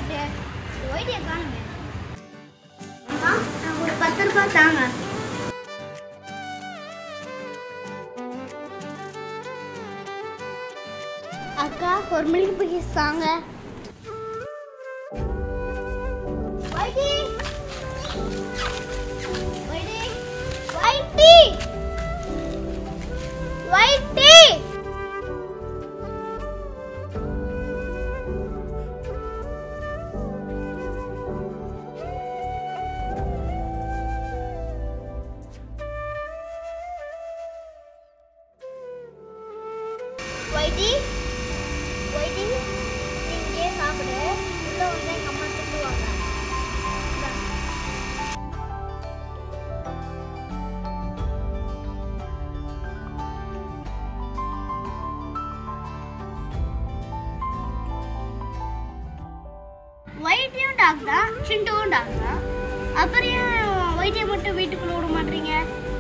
போயிட்டு ஒயிட்டியை காணுமே அம்மா நான் ஒரு பத்து ரூபாய் தாங்க அக்கா ஒரு மில்க் பிக்கிஸ் தாங்க வைட்டி வைட்டி வைட்டி வைட்டி வைட்டி வைட்டி நீ இங்கேயே சாப்பிடு உள்ள வந்து எங்க அம்மா திட்டுவாங்க இந்தா. வைத்தியம் டாக் தான் சிண்டுவும் டாக் தான் அப்புறம் ஏன் வைத்தியம் மட்டும் வீட்டுக்குள்ள விட மாட்டீங்க